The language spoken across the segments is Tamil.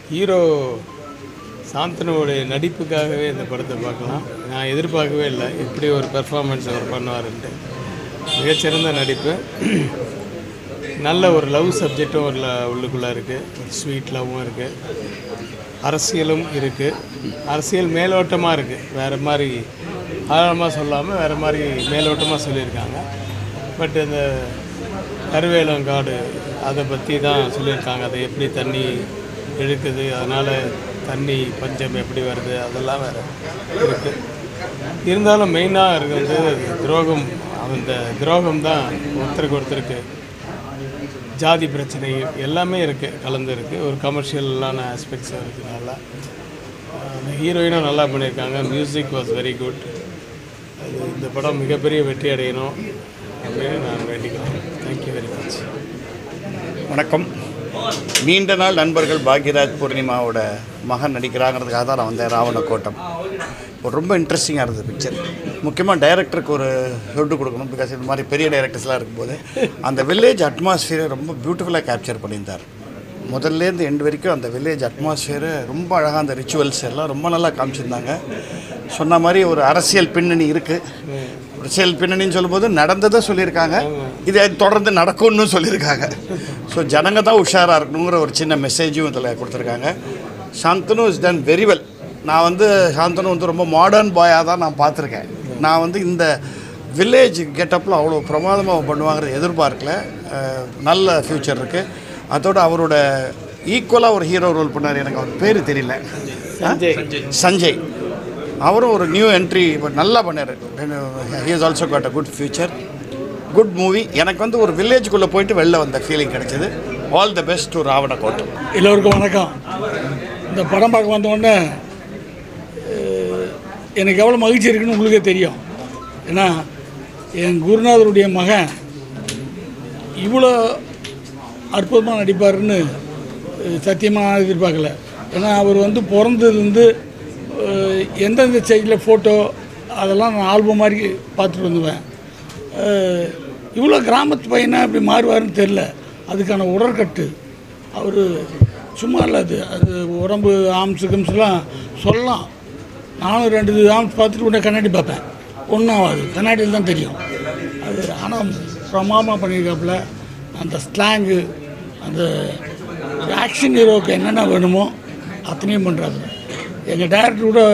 ஹீரோ சாந்தனுடைய நடிப்புக்காகவே இந்த படத்தை பார்க்கலாம் நான் எதிர்பார்க்கவே இல்லை இப்படி ஒரு பெர்ஃபார்மன்ஸ் அவர் பண்ணுவாருன்ட்டு மிகச்சிறந்த நடிப்பு நல்ல ஒரு லவ் சப்ஜெக்டும் ஒரு ல- உள்ளுக்குள்ளே இருக்குது ஒரு ஸ்வீட் லவ்வும் இருக்குது அரசியலும் இருக்குது அரசியல் மேலோட்டமாக இருக்குது வேறு மாதிரி ஆழமாக சொல்லாமல் வேறு மாதிரி மேலோட்டமாக சொல்லியிருக்காங்க பட் இந்த கருவேலங்காடு அதை பற்றி தான் சொல்லியிருக்காங்க அதை எப்படி தண்ணி இழுக்குது அதனால் தண்ணி பஞ்சம் எப்படி வருது அதெல்லாம் வேறு இருக்குது இருந்தாலும் மெயினாக இருக்கிறது துரோகம் அந்த துரோகம் தான் ஒருத்தருக்கு ஒருத்தருக்கு ஜாதி பிரச்சனை எல்லாமே இருக்குது கலந்து இருக்குது ஒரு கமர்ஷியலான ஆஸ்பெக்ட்ஸ் இருக்குது நல்லா அந்த ஹீரோயினும் நல்லா பண்ணியிருக்காங்க மியூசிக் வாஸ் வெரி குட் அது இந்த படம் மிகப்பெரிய வெற்றி அடையணும் அப்படின்னு நான் வேண்டிக்கிறேன் தேங்க்யூ வெரி மச் வணக்கம் நீண்ட நாள் நண்பர்கள் பாக்யராஜ் பூர்ணிமாவோட மகன் நடிக்கிறாங்கிறதுக்காக தான் நான் வந்தேன் ராவண கோட்டம் ஒரு ரொம்ப இன்ட்ரெஸ்டிங்காக இருந்தது பிக்சர் முக்கியமாக டைரக்டருக்கு ஒரு ஹெட்டு கொடுக்கணும் பிகாஸ் இந்த மாதிரி பெரிய டைரக்டர்ஸ்லாம் இருக்கும்போது அந்த வில்லேஜ் அட்மாஸ்ஃபியரை ரொம்ப பியூட்டிஃபுல்லாக கேப்சர் பண்ணியிருந்தார் முதல்லேருந்து எண்டு வரைக்கும் அந்த வில்லேஜ் அட்மாஸ்ஃபியரு ரொம்ப அழகாக அந்த ரிச்சுவல்ஸ் எல்லாம் ரொம்ப நல்லா காமிச்சிருந்தாங்க சொன்ன மாதிரி ஒரு அரசியல் பின்னணி இருக்குது அரசியல் பின்னணின்னு சொல்லும்போது நடந்ததை சொல்லியிருக்காங்க இது தொடர்ந்து நடக்கும்னு சொல்லியிருக்காங்க ஸோ ஜனங்க தான் உஷாராக இருக்கணுங்கிற ஒரு சின்ன மெசேஜும் இதில் கொடுத்துருக்காங்க Shanthnu is done very well நான் வந்து சாந்தனு வந்து ரொம்ப மாடர்ன் பாயாக தான் நான் பார்த்துருக்கேன் நான் வந்து இந்த வில்லேஜ் கெட்டப்பில் அவ்வளோ பிரமாதமாக பண்ணுவாங்கிறத எதிர்பார்க்கல அஹ், நல்ல ஃப்யூச்சர் இருக்குது அதோட அவரோட ஈக்குவலாக ஒரு ஹீரோ ரோல் பண்ணார் எனக்கு அவர் பேர் தெரியல சஞ்சய். சஞ்சய் அவரும் ஒரு நியூ என்ட்ரி இப்போ நல்லா பண்ணார் he is also got a good future good movie எனக்கு வந்து ஒரு வில்லேஜுக்குள்ளே போயிட்டு வெளில வந்த ஃபீலிங் கிடைச்சது all the best to Raavanakottam எல்லோருக்கும் வணக்கம் இந்த படம் பார்க்க வந்த உடனே அஹ், எனக்கு எவ்வளோ மகிழ்ச்சி இருக்குன்னு உங்களுக்கே தெரியும் ஏன்னா என் குருநாதருடைய மகன் இவ்வளோ அற்புதமாக நடிப்பாருன்னு சத்தியமாக நான் எதிர்பார்க்கல ஏன்னா அவர் வந்து பிறந்ததுலேருந்து அஹ், எந்தெந்த ஸ்டேஜில் ஃபோட்டோ அதெல்லாம் நான் ஆல்பம் மாதிரி பார்த்துட்டு வந்துவேன் அஹ், இவ்வளோ கிராமத்து பையனா இப்படி மாறுவாருன்னு தெரில அதுக்கான உடற்கட்டு அவர் சும்மா இல்லை அது அது உடம்பு ஆம்ஸு கிம்ஸ்லாம் சொல்லலாம் நானும் ரெண்டு ஆம்ஸ் பார்த்துட்டு உடனே கண்ணாடி பார்ப்பேன் ஒன்றும் ஆகாது கண்ணாடியில் தான் தெரியும் அது ஆனால் பிரமாதமாக பண்ணியிருக்காப்புல அந்த ஸ்லாங்கு அந்த ஆக்ஷன் ஹீரோவுக்கு என்னென்ன வேணுமோ அத்தனையும் பண்ணுறாரு எங்கள் டேரக்டர் கூட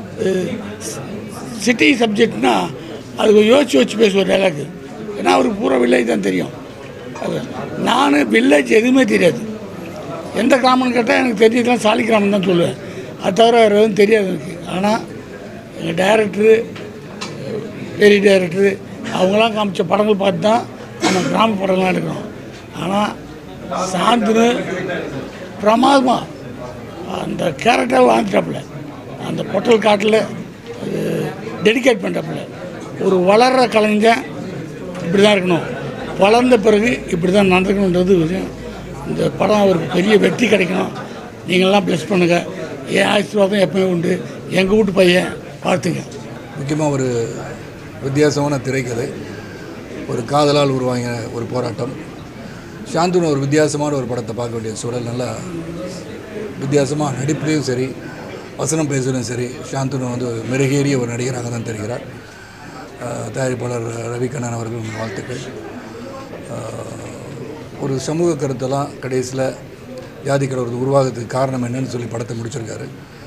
சிட்டி சப்ஜெக்ட்னா அதுக்கு யோசிச்சு யோசிச்சு பேசுவார் டைலாக்கு ஏன்னா அவருக்கு பூரா வில்லேஜ் தான் தெரியும் அது நான் வில்லேஜ் எதுவுமே தெரியாது எந்த கிராமம்னு கேட்டால் எனக்கு தெரிஞ்சதுலாம் சாலி கிராமம் தான் சொல்லுவேன் அது தவிர வேறு எதுவும் தெரியாது எனக்கு ஆனால் எங்கள் டைரக்டரு பெரிய டைரக்டரு அவங்களாம் காமிச்ச படங்கள் பார்த்து தான் நம்ம கிராம படங்கள்லாம் எடுக்கிறோம் ஆனால் சாந்தனு பிரமாதமாக அந்த கேரக்டர் வாழ்ந்துட்டாப்புல அந்த பொட்டல் காட்டில் டெடிகேட் பண்ணுறாப்புல ஒரு வளர்கிற கலைஞன் இப்படி தான் இருக்கணும் வளர்ந்த பிறகு இப்படி தான் நடந்துக்கணுன்றது விஷயம் இந்த படம் அவருக்கு பெரிய வெற்றி கிடைக்கணும் நீங்கள்லாம் ப்ளஸ் பண்ணுங்கள் என் ஆசீர்வாதம் எப்பவுமே உண்டு எங்கள் வீட்டு பையன் பார்த்துங்க முக்கியமாக ஒரு வித்தியாசமான திரைக்கதை ஒரு காதலால் உருவாங்கின ஒரு போராட்டம் சாந்தனு ஒரு வித்தியாசமான ஒரு படத்தை பார்க்க வேண்டிய சூழல் நல்லா வித்தியாசமாக நடிப்புலேயும் சரி வசனம் பேசுகிறதும் சரி சாந்தனு வந்து ஒரு மெருகேறிய ஒரு நடிகராக தான் தெரிகிறார் அஹ், தயாரிப்பாளர் ரவிகண்ணன் அவர்கள் வாழ்த்துக்கள் அஹ், ஒரு சமூக கருத்தெல்லாம் கடைசியில் ஜாதி கலவரத்து உருவாகிறதுக்கு காரணம் என்னன்னு சொல்லி படத்தை முடிச்சிருக்காரு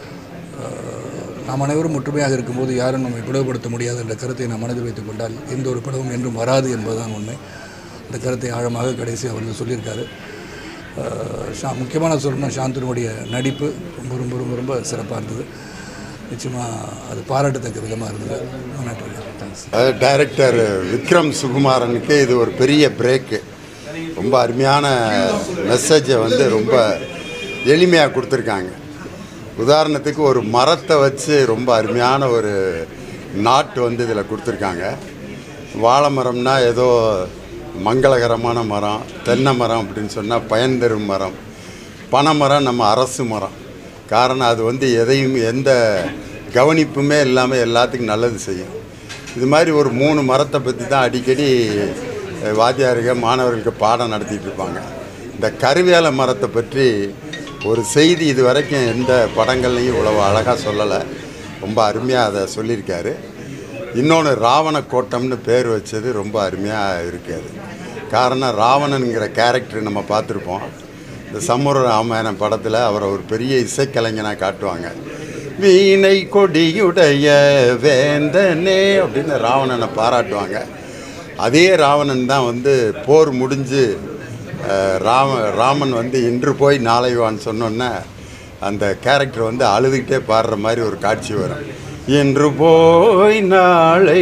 அஹ், நாம் அனைவரும் ஒற்றுமையாக இருக்கும்போது யாரும் நம்மை பிளவுபடுத்த முடியாது என்ற கருத்தை நாம் மனதில் வைத்துக் கொண்டால் எந்த ஒரு படமும் என்றும் வராது என்பதுதான் உண்மை அந்த கருத்தை ஆழமாக கடைசி அவர் வந்து சொல்லியிருக்காரு அஹ், ஷா முக்கியமான சொல்லணும்னா சாந்தனுடைய நடிப்பு ரொம்ப ரொம்ப ரொம்ப ரொம்ப சிறப்பாக இருந்தது நிச்சயமாக அது பாராட்டத்தக்க விதமாக இருந்தது நன்றி தேங்க்ஸ் அதாவது டைரக்டர் விக்ரம் சுகுமாரனுக்கு இது ஒரு பெரிய பிரேக்கு ரொம்ப அருமையான மெசேஜை வந்து ரொம்ப எளிமையாக கொடுத்துருக்காங்க உதாரணத்துக்கு ஒரு மரத்தை வச்சு ரொம்ப அருமையான ஒரு நாட்டு வந்து இதில் கொடுத்துருக்காங்க வாழை மரம்னா ஏதோ மங்களகரமான மரம் தென்னை மரம் அப்படின்னு சொன்னால் பயன் தரும் மரம் பனை மரம் நம்ம அரசு மரம் காரணம் அது வந்து எதையும் எந்த கவனிப்புமே இல்லாமல் எல்லாத்துக்கும் நல்லது செய்யும் இது மாதிரி ஒரு மூணு மரத்தை பற்றி தான் அடிக்கடி அஹ், வாத்தியாருங்க மாணவர்களுக்கு பாடம் நடத்திட்டு இருப்பாங்க இந்த கருவேல மரத்தை பற்றி ஒரு செய்தி இது வரைக்கும் எந்த படங்கள்லையும் இவ்வளவு அழகாக சொல்லலை ரொம்ப அருமையாக அதை சொல்லியிருக்காரு இன்னொன்று ராவண கோட்டம்னு பேர் வச்சது ரொம்ப அருமையாக இருக்காது காரணம் ராவணனுங்கிற கேரக்டர் நம்ம பார்த்துருப்போம் இந்த சம்மூர ராமாயணம் படத்தில் அவரை ஒரு பெரிய இசைக்கலைஞனாக காட்டுவாங்க வீணை கொடியுடைய வேந்தனே அப்படின்னு ராவணனை பாராட்டுவாங்க அதே ராவணன் தான் வந்து போர் முடிஞ்சு அஹ், ராம ராமன் வந்து இன்று போய் நாளை வான்னு சொன்னோன்னே அந்த கேரக்டர் வந்து அழுதுகிட்டே பாடுற மாதிரி ஒரு காட்சி வரும் இன்று போய் நாளை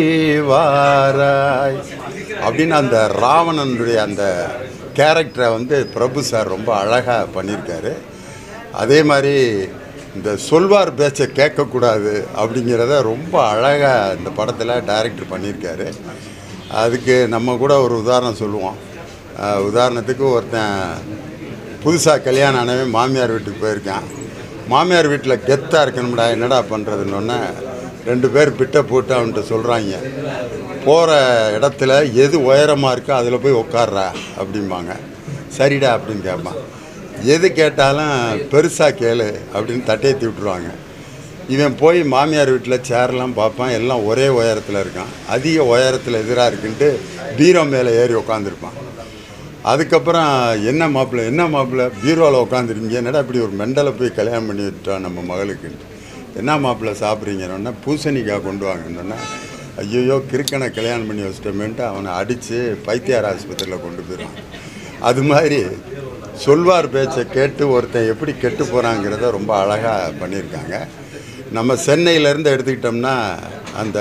வாராய் அப்படின்னு அந்த ராவணனுடைய அந்த கேரக்டரை வந்து பிரபு சார் ரொம்ப அழகாக பண்ணியிருக்காரு அதே மாதிரி இந்த சொல்வார் பேச்சை கேட்கக்கூடாது அப்படிங்கிறத ரொம்ப அழகாக இந்த படத்தில் டைரக்டர் பண்ணியிருக்காரு அதுக்கு நம்ம கூட ஒரு உதாரணம் சொல்லுவோம் அஹ் உதாரணத்துக்கு ஒருத்தன் புதுசாக கல்யாணம் ஆனவே மாமியார் வீட்டுக்கு போயிருக்கான் மாமியார் வீட்டில் கெத்தாக இருக்கணும்டா என்னடா பண்ணுறதுன்னொன்னே ரெண்டு பேர் பிட்டை போட்டு அவன்கிட்ட சொல்கிறாங்க போகிற இடத்துல எது உயரமாக இருக்கோ அதில் போய் உட்கார்றா அப்படிம்பாங்க சரிடா அப்படின்னு கேட்பான் எது கேட்டாலும் பெருசாக கேளு அப்படின்னு தட்டேத்தி விட்டுருவாங்க இவன் போய் மாமியார் வீட்டில் சேர்லாம் பார்ப்பான் எல்லாம் ஒரே உயரத்தில் இருக்கான் அதிக உயரத்தில் எதிராக இருக்குன்ட்டு பீரோ மேலே ஏறி உட்காந்துருப்பான் அதுக்கப்புறம் என்ன மாப்பிள்ளை என்ன மாப்பிள்ளை பீரோவில் உட்காந்துருக்கீங்க என்னடா இப்படி ஒரு மெண்டலை போய் கல்யாணம் பண்ணி விட்டான் நம்ம மகளுக்குன்ட்டு என்ன மாப்பிள்ளை சாப்பிட்றீங்கன்னா பூசணிக்காய் கொண்டு வாங்கன்னொன்னே ஐயோ கிறுக்கனை கல்யாணம் பண்ணி வச்சிட்டோமேன்ட்டு அவனை அடித்து பைத்தியார் ஆஸ்பத்திரியில் கொண்டு போயிடுவான் அது மாதிரி சொல்வார் பேச்சை கேட்டு ஒருத்தன் எப்படி கெட்டு போகிறாங்கிறத ரொம்ப அழகாக பண்ணியிருக்காங்க நம்ம சென்னையிலேருந்து எடுத்துக்கிட்டோம்னா அந்த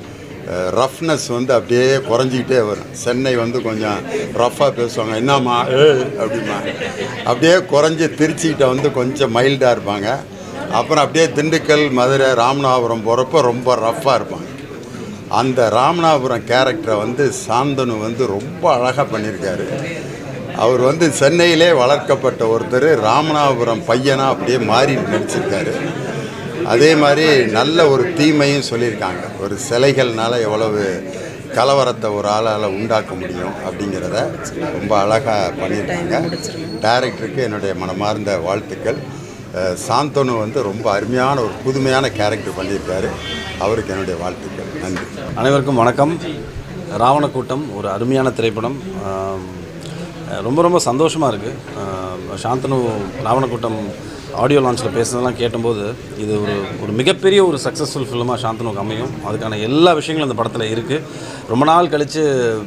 ரஃப்னஸ் வந்து அப்படியே குறைஞ்சிக்கிட்டே வரும் சென்னை வந்து கொஞ்சம் ரஃப்பாக பேசுவாங்க என்னம்மா ஏ அப்படிமா அப்படியே குறைஞ்சி திருச்சிக்கிட்ட வந்து கொஞ்சம் மைல்டாக இருப்பாங்க அப்புறம் அப்படியே திண்டுக்கல் மதுரை ராமநாதபுரம் போகிறப்ப ரொம்ப ரஃப்பாக இருப்பாங்க அந்த ராமநாதபுரம் கேரக்டரை வந்து சாந்தனு வந்து ரொம்ப அழகாக பண்ணியிருக்காரு அவர் வந்து சென்னையிலே வளர்க்கப்பட்ட ஒருத்தர் ராமநாதபுரம் பையனாக அப்படியே மாறி நடிச்சிருக்காரு அதே மாதிரி நல்ல ஒரு தீமையும் சொல்லியிருக்காங்க ஒரு சிலைகள்னால எவ்வளவு கலவரத்தை ஒரு ஆளால் உண்டாக்க முடியும் அப்படிங்கிறத ரொம்ப அழகாக பண்ணியிருக்காங்க டைரக்டருக்கு என்னுடைய மனமார்ந்த வாழ்த்துக்கள் அஹ் சாந்தனு வந்து ரொம்ப அருமையான ஒரு புதுமையான கேரக்டர் பண்ணியிருக்காரு அவருக்கு என்னுடைய வாழ்த்துக்கள் நன்றி அனைவருக்கும் வணக்கம் ராவண கூட்டம் ஒரு அருமையான திரைப்படம் ஆம், ரொம்ப ரொம்ப சந்தோஷமாக இருக்குது சாந்தனு ராவண கூட்டம் ஆடியோ லான்ச்சில் பேசுனதெல்லாம் கேட்டும்போது இது ஒரு ஒரு மிகப்பெரிய ஒரு சக்ஸஸ்ஃபுல் ஃபிலிமாக சாந்தனுக்கு அமையும் அதுக்கான எல்லா விஷயங்களும் இந்த படத்தில் இருக்குது ரொம்ப நாள் கழித்து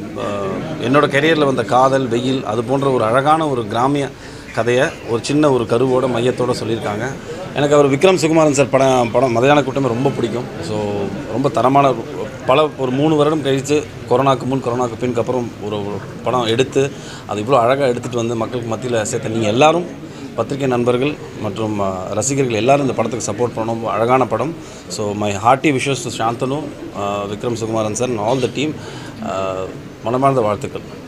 என்னோட கெரியரில் வந்த காதல் வெயில் அது போன்ற ஒரு அழகான ஒரு கிராமிய கதையை ஒரு சின்ன ஒரு கருவோட மையத்தோட சொல்லியிருக்காங்க எனக்கு அவர் விக்ரம் சுகுமாரன் சார் படம் படம் மதையான கூட்டமே ரொம்ப பிடிக்கும் ஸோ ரொம்ப தரமான பல ஒரு மூணு வருடம் கழித்து கொரோனாக்கு முன் கொரோனாக்கு பின்க்கு அப்புறம் ஒரு ஒரு படம் எடுத்து அது இவ்வளோ அழகாக எடுத்துகிட்டு வந்து மக்களுக்கு மத்தியில் சேர்த்த நீங்கள் எல்லாரும் பத்திரிகை நண்பர்கள் மற்றும் அஹ், ரசிகர்கள் எல்லாரும் இந்த படத்துக்கு சப்போர்ட் பண்ணணும் அழகான படம் so my hearty wishes to Shanthnu ah, Vikram Sugumaran sir all the team மனமார்ந்த வாழ்த்துக்கள்